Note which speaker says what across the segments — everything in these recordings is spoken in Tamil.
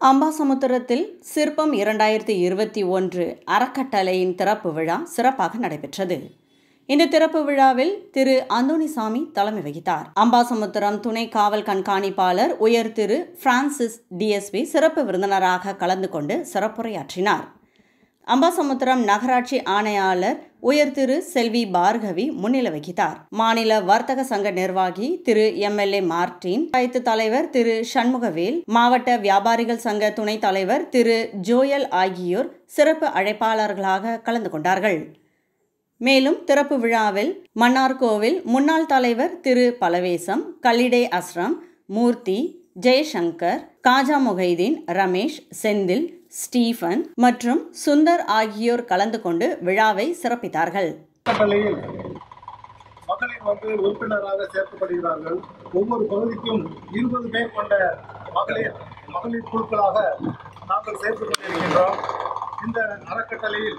Speaker 1: அம்பாசமுத்திரத்தில் சிற்பம் இரண்டாயிரத்தி இருபத்தி ஒன்று அறக்கட்டளையின் திறப்பு விழா சிறப்பாக நடைபெற்றது இந்த திறப்பு விழாவில் திரு அந்தோணிசாமி தலைமை வகித்தார் அம்பாசமுத்திரம் துணை காவல் கண்காணிப்பாளர் உயர் திரு பிரான்சிஸ் டிஎஸ்பி சிறப்பு விருந்தினராக கலந்து கொண்டு சிறப்புரையாற்றினார் அம்பாசமுத்திரம் நகராட்சி ஆணையாளர் உயர் திரு செல்வி பார்கவி முன்னிலை வகித்தார் மாநில வர்த்தக சங்க நிர்வாகி திரு எம்எல்ஏ மார்டின் பஞ்சாயத்து தலைவர் திரு சண்முகவேல் மாவட்ட வியாபாரிகள் சங்க துணைத் தலைவர் திரு ஜோயல் ஆகியோர் சிறப்பு அழைப்பாளர்களாக கலந்து கொண்டார்கள் மேலும் திறப்பு விழாவில் மன்னார்கோவில் முன்னாள் தலைவர் திரு பலவேசம் கல்லிடே அஸ்ரம் மூர்த்தி ஜெயசங்கர் காஜா முகைதீன் ரமேஷ் செந்தில் ஸ்டீஃபன் மற்றும் சுந்தர் ஆகியோர் கலந்து கொண்டு விழாவை சிறப்பித்தார்கள்
Speaker 2: கட்டளையில் மகளிர் வந்து உறுப்பினராக சேர்க்கப்படுகிறார்கள் ஒவ்வொரு பகுதிக்கும் இருபது பேர் கொண்ட மகளிர் மகளிர் குழுக்களாக நாங்கள் சேர்க்கப்பட்டிருக்கின்றோம் இந்த அறக்கட்டளையில்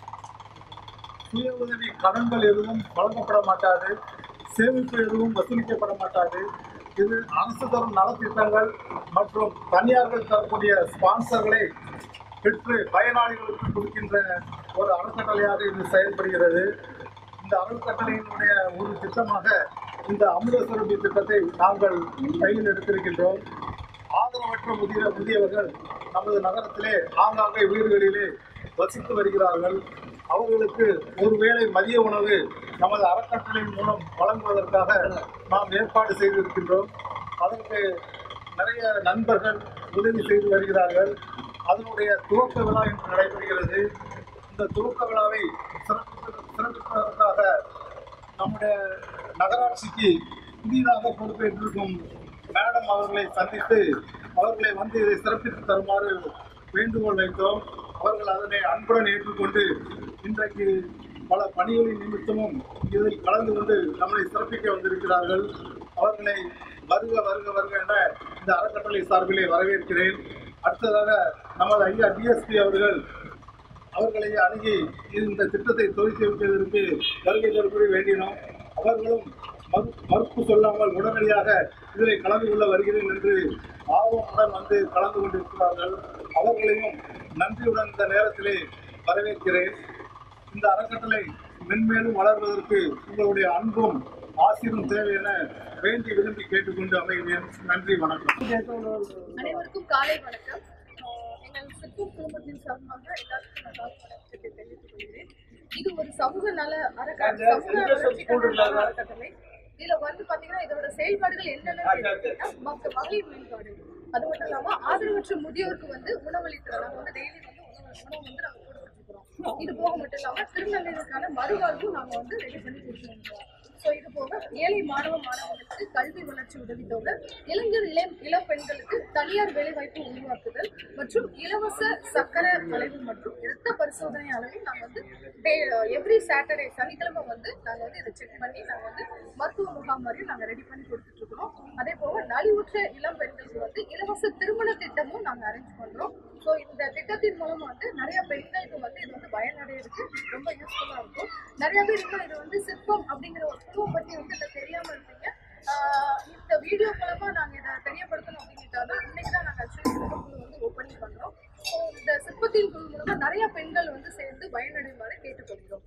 Speaker 2: சுய உதவி கடன்கள் எதுவும் வழங்கப்பட மாட்டாது சேமிப்பு எதுவும் வசூலிக்கப்பட மாட்டாது இது அரசு தரும் நலத்திட்டங்கள் மற்றும் தனியார்கள் தரக்கூடிய ஸ்பான்சர்களை பெற்று பயனாளிகளுக்கு கொடுக்கின்ற ஒரு அறக்கட்டளையாக இது செயல்படுகிறது இந்த அறக்கட்டளையினுடைய ஒரு திட்டமாக இந்த அமிர்த சுரபி திட்டத்தை நாங்கள் கையில் எடுத்திருக்கின்றோம் ஆதரவற்ற முதிய முதியவர்கள் நமது நகரத்திலே ஆங்காங்கே வீடுகளிலே வசித்து வருகிறார்கள் அவர்களுக்கு ஒருவேளை மதிய உணவு நமது அறக்கட்டளையின் மூலம் வழங்குவதற்காக நாம் ஏற்பாடு செய்திருக்கின்றோம் அதற்கு நிறைய நண்பர்கள் உதவி செய்து வருகிறார்கள் அதனுடைய துவக்க விழா இன்று நடைபெறுகிறது இந்த துவக்க விழாவை சிறப்பு சிறப்பிப்பதற்காக நம்முடைய நகராட்சிக்கு புதிதாக பொறுப்பேற்றிருக்கும் மேடம் அவர்களை சந்தித்து அவர்களை வந்து இதை சிறப்பித்து தருமாறு வேண்டுகோள் வைத்தோம் அவர்கள் அதனை அன்புடன் ஏற்றுக்கொண்டு இன்றைக்கு பல பணிகளின் நிமித்தமும் இதில் கலந்து கொண்டு நம்மை சிறப்பிக்க வந்திருக்கிறார்கள் அவர்களை வருக வருக வருக என இந்த அறக்கட்டளை சார்பிலே வரவேற்கிறேன் அடுத்ததாக நமது ஐயா டிஎஸ்பி அவர்கள் அவர்களை அணுகி இந்த திட்டத்தை துவக்கி வைப்பதற்கு வருகை தரும்படி வேண்டினோம் அவர்களும் மறு மறுப்பு சொல்லாமல் உடனடியாக இதில் கலந்து கொள்ள வருகிறேன் என்று ஆர்வமுடன் வந்து கலந்து கொண்டிருக்கிறார்கள் அவர்களையும் நன்றியுடன் இந்த நேரத்திலே வரவேற்கிறேன் இந்த அறக்கட்டளை மென்மேலும் வளர்வதற்கு உங்களுடைய அன்பும் ஆசிரும் தேவை என வேண்டி விரும்பி கேட்டுக்கொண்டு அமைகிறேன் நன்றி வணக்கம்
Speaker 3: அனைவருக்கும் காலை வணக்கம் ஆஹ் எங்கள் சிற்பம் குடும்பத்தின் சார்பாக எல்லாருக்கும் நான் காலை வணக்கத்தை தெரிவித்துக் கொள்கிறேன் இது ஒரு சமூக நல அறக்கட்டளை சமூக வளர்ச்சிக்கான அறக்கட்டளை இதுல வந்து பாத்தீங்கன்னா இதோட செயல்பாடுகள் என்னென்ன கேட்டீங்கன்னா மக்க மகளிர் மேம்பாடு அது மட்டும் இல்லாம ஆதரவற்ற முதியோருக்கு வந்து உணவளித்தல் நாங்க வந்து டெய்லி வந்து உணவு உணவு வந்து நாங்க கொடுத்துருக்கோம் இது போக மட்டும் இல்லாம திருநங்கைகளுக்கான மறுவாழ்வும் நாங்க வந்து ரெடி பண்ணி கொடுத்துருக்கோம் ஸோ இது போக ஏழை மாணவ மாணவர்களுக்கு கல்வி வளர்ச்சி உதவித்தொகை இளைஞர் இளம் இளம் பெண்களுக்கு தனியார் வேலைவாய்ப்பு உருவாக்குதல் மற்றும் இலவச சக்கர அளவு மற்றும் இரத்த பரிசோதனை அளவில் நாங்கள் வந்து எவ்ரி சாட்டர்டே சனிக்கிழமை வந்து நாங்கள் வந்து இதை செக் பண்ணி நாங்கள் வந்து மருத்துவ முகாம் மாதிரியும் நாங்கள் ரெடி பண்ணி கொடுத்துட்டு இருக்கிறோம் அதே போக நலிவுற்ற இளம் பெண்களுக்கு வந்து இலவச திருமண திட்டமும் நாங்கள் அரேஞ்ச் பண்ணுறோம் ஸோ இந்த திட்டத்தின் மூலம் வந்து நிறைய பெண்களுக்கு வந்து இது வந்து பயனடைறதுக்கு ரொம்ப யூஸ்ஃபுல்லாக இருக்கும் நிறைய பேர் இன்னும் இது வந்து சிற்பம் அப்படிங்கிற ஒரு குழுவை பற்றி வந்து இதை தெரியாமல் இருப்பீங்க ஆஹ் இந்த வீடியோ மூலமா நாங்கள் இதை தெரியப்படுத்தணும் அப்படிங்கிறதா தான் இன்னைக்கு தான் நாங்கள் ஆக்சுவலி சிற்ப குழு வந்து ஓப்பனிங் பண்ணுறோம் ஸோ இந்த சிற்பத்தின் குழு மூலமா நிறைய பெண்கள் வந்து சேர்ந்து பயனடையுமாறு கேட்டுக்கொள்கிறோம்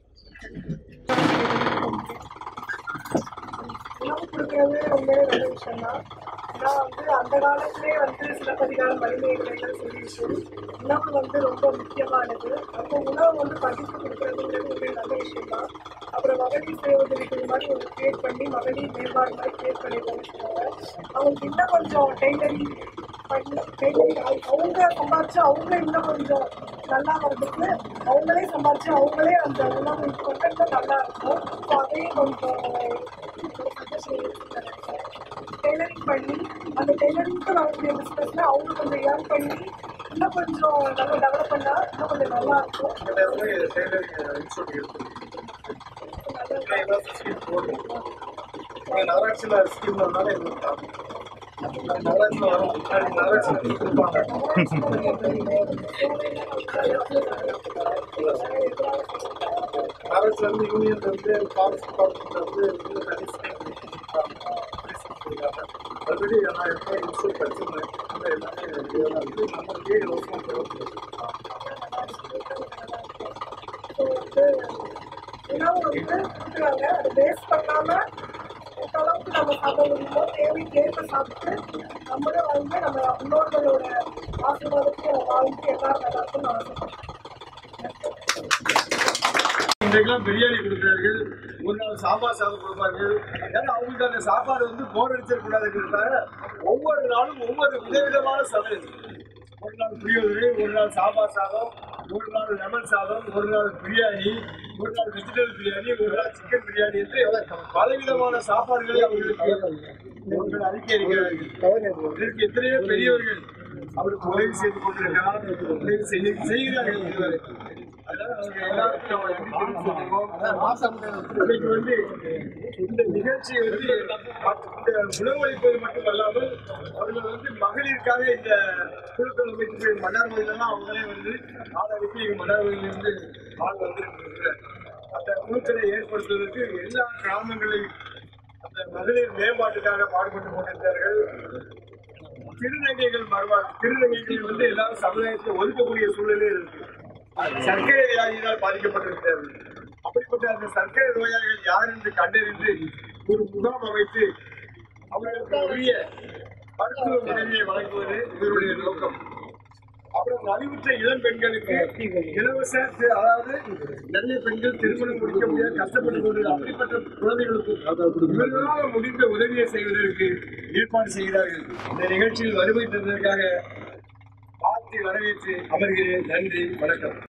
Speaker 4: உணவு கொடுக்கறது ரொம்பவே நல்ல விஷயம் தான் ஏன்னா வந்து அந்த காலத்திலே வந்து சிலப்பதிகாரம் வலிமைகள் சொல்லிட்டு உணவு வந்து ரொம்ப முக்கியமானது அப்போ உணவு வந்து பகிர்ந்து கொடுக்கறதுங்கிறது ஒரு நல்ல விஷயம் தான் அப்புறம் மகளிர் சுய உதவிக்குழு மாதிரி ஒரு கிரியேட் பண்ணி மகளிர் மேம்பாடு மாதிரி கிரியேட் பண்ணியிருக்காங்க அவங்களுக்கு இன்னும் கொஞ்சம் டெய்லரிங் பண்ண டெய்லரிங் அவங்க சம்பாரிச்சு அவங்க இன்னும் கொஞ்சம் நல்லா வர்றதுக்கு அவங்களே சம்பாரிச்சு அவங்களே அந்த உணவு கொண்டு நல்லா இருக்கும் ஸோ அதையும் கொஞ்சம் டெய்லரிங் பண்ணி அந்த டெய்லரிங்க்கு வரக்கூடிய பிஸ்னஸில் அவங்க கொஞ்சம் ஏர்ன் பண்ணி இன்னும் கொஞ்சம் நல்லா டெவலப் பண்ணால் இன்னும் கொஞ்சம் நல்லா இருக்கும்
Speaker 2: நகராட்சியில் ஸ்கீம் வரனால நகராட்சியில் வரும் நகராட்சியில் கொடுப்பாங்க நகராட்சியில் இருந்து யூனியன் இருந்து ஃபாரஸ்ட் டிபார்ட்மெண்ட் வந்து இது தனி ஸ்கீம் ஆல்ரெடி நான் எப்போ இன்ஸ்டியூட் படிச்சிருந்தேன் இந்த எல்லாமே இதுவா தான் இருக்கு நம்மளுக்கே இலவசமாக கொடுக்குறோம்
Speaker 4: ஸோ வந்து உணவு வந்து கொடுக்குறாங்க அதை வேஸ்ட் பண்ணாமல் எந்த அளவுக்கு நம்ம சாப்பிட முடியுமோ தேவைக்கேற்ப சாப்பிட்டு நம்மளும் வந்து நம்ம முன்னோர்களோட ஆசீர்வாதத்தை வாழ்ந்து எல்லாரும் நல்லா இருக்கும்னு நான் ஆசைப்படுறேன்
Speaker 2: இன்றைக்கெல்லாம் பிரியாணி கொடுக்கிறார்கள் ஒரு நாள் சாம்பார் சாதம் கொடுப்பார்கள் ஏன்னா அவங்களுக்கு அந்த சாப்பாடு வந்து போர் அடிச்சிடக்கூடாதுங்கிறதுக்காக ஒவ்வொரு நாளும் ஒவ்வொரு விதவிதமான சமையல் ஒரு நாள் புளியோதரை ஒரு நாள் சாம்பார் சாதம் ஒரு நாள் லெமன் சாதம் ஒரு நாள் பிரியாணி ஒரு நாள் வெஜிடபிள் பிரியாணி ஒரு நாள் சிக்கன் பிரியாணி என்று பலவிதமான சாப்பாடுகளை அவர்களுக்கு அவர்கள் அறிக்கை இருக்கிறார்கள் இதற்கு எத்தனையோ பெரியவர்கள் அவருக்கு உதவி செய்து கொண்டிருக்கிறார் உதவி செய்ய செய்கிறார்கள் இதுவரை அதனால அவங்க எல்லாருக்கும் நம்ம நன்றி தெரிவிச்சுக்கோம். இன்னைக்கு வந்து இந்த நிகழ்ச்சி வந்து இந்த உணவளிப்பது மட்டுமல்லாமல் அவர்கள் வந்து மகளிருக்காக இந்த குழுக்கள் அமைப்பு மன்னார்மொழியிலாம் அவங்களே வந்து நாளடிக்கு மன்னார்மொழியிலிருந்து ஆள் வந்திருக்கிறார் அந்த குழுக்களை ஏற்படுத்துவதற்கு எல்லா கிராமங்களையும் அந்த மகளிர் மேம்பாட்டுக்காக பாடுபட்டு கொண்டிருந்தார்கள் திருநங்கைகள் மறுவாழ் திருநங்கைகள் வந்து எல்லாரும் சமுதாயத்தில் ஒதுக்கக்கூடிய சூழ்நிலை இருக்கு சர்க்கரை வியாதியினால் பாதிக்கப்பட்டிருக்கிறார்கள் அப்படிப்பட்ட அந்த சர்க்கரை நோயாளிகள் யார் என்று கண்டறிந்து ஒரு முகாம் அமைத்து அவர்களுக்கு உரிய மருத்துவ உதவியை வழங்குவது இதனுடைய நோக்கம் அப்புறம் நலிவுற்ற இளம் பெண்களுக்கு இலவச தி- அதாவது நிறைய பெண்கள் திருமணம் முடிக்க முடியாது கஷ்டப்பட்டு கொண்டு அப்படிப்பட்ட குழந்தைகளுக்கும் இவர்களால் முடிந்த உதவியை செய்வதற்கு ஏற்பாடு செய்கிறார்கள் இந்த நிகழ்ச்சியில் வருகை தந்ததற்காக வாழ்த்தி வரவேற்று அமர்கிறேன் நன்றி வணக்கம்